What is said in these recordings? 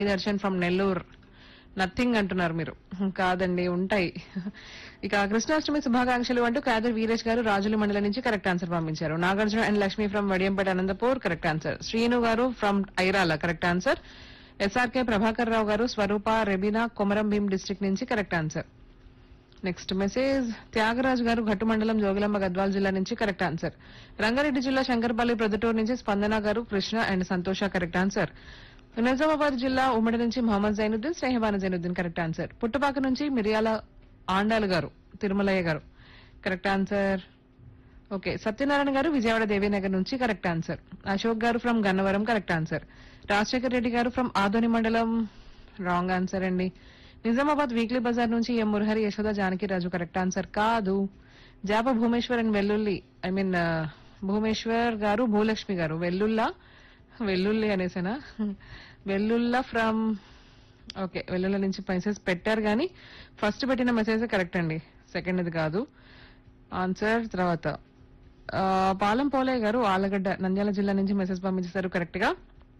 Darshan from Nellore nothing అంటున్నారు మీరు కాదండి ఉంటాయి ఇక కృష్ణాష్టమి శుభాకాంక్షలు అంటూ కాదర్ వీరేష్ గారు రాజుల మండలం నుంచి కరెక్ట్ ఆన్సర్ పంపించారు Nagarjuna and Lakshmi from Vadiyampeta Anantapur correct answer Srinu garu from Irala correct answer SRK Prabhakar Rao garu Swaroopa Rebina Komaram Bheem district నుంచి correct answer next message Tyagaraj garu Ghattu మండలం జోగులాంబ గద్వాల్ జిల్లా నుంచి కరెక్ట్ ఆన్సర్ రంగారెడ్డి జిల్లా శంకర్పల్లి ప్రొద్దుటూరు నుంచి Spandana garu Krishna and Santosha correct answer Nizamabad జిల్లా ఉమ్మడి నుంచి మొహమ్మద్ జైనుద్దీన్ స్నేహబాన జైనుద్దీన్ కరెక్ట్ ఆన్సర్ పుట్టపాక నుంచి మిరియాల ఆండాల్ గారు తిరుమలయ్య గారు కరెక్ట్ ఆన్సర్ ఓకే సత్యనారాయణ గారు విజయవాడ దేవీనగర్ నుంచి correct answer Ashok garu from Gannavaram correct answer Rajasekhar Reddy garu from Adoni మండలం రాంగ్ ఆన్సర్ అండి నిజామాబాద్ వీక్లీ బజార్ నుంచి M Murahari Yashoda Janaki Raju correct answer కాదు Japa Bhumeshwar and Vellulli I mean Bhumeshwar garu Bhulakshmi గారు వెల్లుల్లా వెల్లుల్లి అనేసేనా వెల్లుల్లా ఫ్రమ్ ఓకే వెల్లుల్లి నుంచి మెసేజ్ పెట్టారు కానీ ఫస్ట్ పెట్టిన మెసేజ్ కరెక్ట్ అండి సెకండ్ ఇది కాదు ఆన్సర్ తర్వాత ఆ, పాలం పోలయ్య గారు ఆలగడ్డ నంద్యాల జిల్లా నుంచి మెసేజ్ పంపించేశారు కరెక్ట్ గా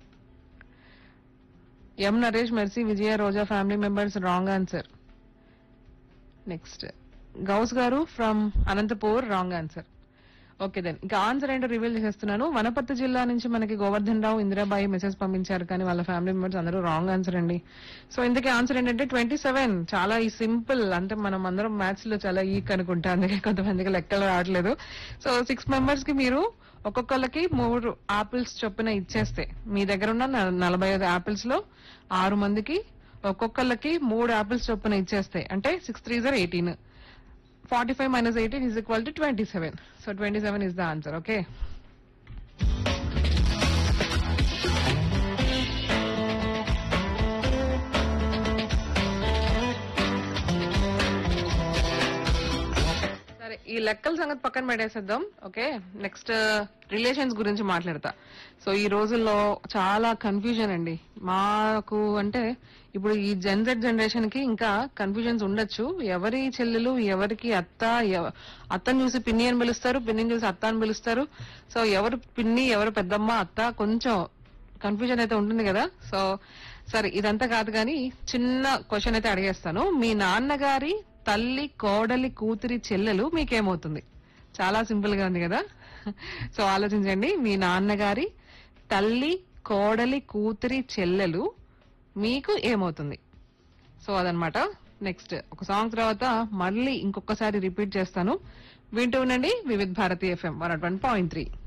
M Naresh Mercy Vijaya Roja family members wrong answer next Ghouse garu from Anantapur wrong answer okay then ఇంకా ఆన్సర్ ఏంటో రివీల్ చేసేస్తున్నాను వనపర్తి జిల్లా నుంచి మనకి గోవర్ధన్ రావు ఇందిరాబాయి మెసేజ్ పంపించారు కానీ వాళ్ళ ఫ్యామిలీ మెంబర్స్ అందరూ రాంగ్ ఆన్సర్ అండి సో ఇందుకే ఆన్సర్ ఏంటంటే ట్వంటీ సెవెన్ చాలా ఈ సింపుల్ అంటే మనం అందరం మ్యాథ్స్ లో చాలా ఈక్ అనుకుంటా అందుకే కొంతమందికి లెక్కలు రావట్లేదు సో సిక్స్ మెంబర్స్ కి మీరు ఒక్కొక్కళ్ళకి మూడు ఆపిల్స్ చొప్పున ఇచ్చేస్తే మీ దగ్గర ఉన్న న- నలభై ఐదు ఆపిల్స్ లో ఆరు మందికి ఒక్కొక్కళ్ళకి మూడు ఆపిల్స్ చొప్పున ఇచ్చేస్తే అంటే సిక్స్ త్రీ జర్ eighteen forty five minus eighteen is equal to twenty seven so twenty seven is the answer okay సరే ఈ లెక్కల సంగతి పక్కన పెట్టేసేద్దాం ఓకే నెక్స్ట్ రిలేషన్స్ గురించి మాట్లాడతా సో ఈ రోజుల్లో చాలా కన్ఫ్యూజన్ అండి మాకు అంటే ఇప్పుడు ఈ జెన్జెడ్ జనరేషన్ కి ఇంకా కన్ఫ్యూజన్స్ ఉండొచ్చు ఎవరి చెల్లెలు ఎవరికి అత్త ఎవ- అత్తని చూసి పిన్ని అని పిలుస్తారు పిన్నిని చూసి అత్త అని పిలుస్తారు సో ఎవరు పిన్ని ఎవరు పెద్దమ్మ అత్త కొంచెం కన్ఫ్యూజన్ అయితే ఉంటుంది కదా సో సరే ఇదంతా కాదు కానీ చిన్న క్వశ్చన్ అయితే అడిగేస్తాను మీ నాన్నగారి తల్లి కోడలి కూతురి చెల్లెలు మీకేమవుతుంది చాలా సింపుల్ గా ఉంది కదా సో ఆలోచించండి మీ నాన్నగారి తల్లి కోడలి కూతురి చెల్లెలు మీకు ఏమవుతుంది సో అదనమాట నెక్స్ట్ ఒక సాంగ్ తర్వాత మళ్ళీ ఇంకొకసారి రిపీట్ చేస్తాను వింటూ ఉండండి Vividh Bharati FM one point three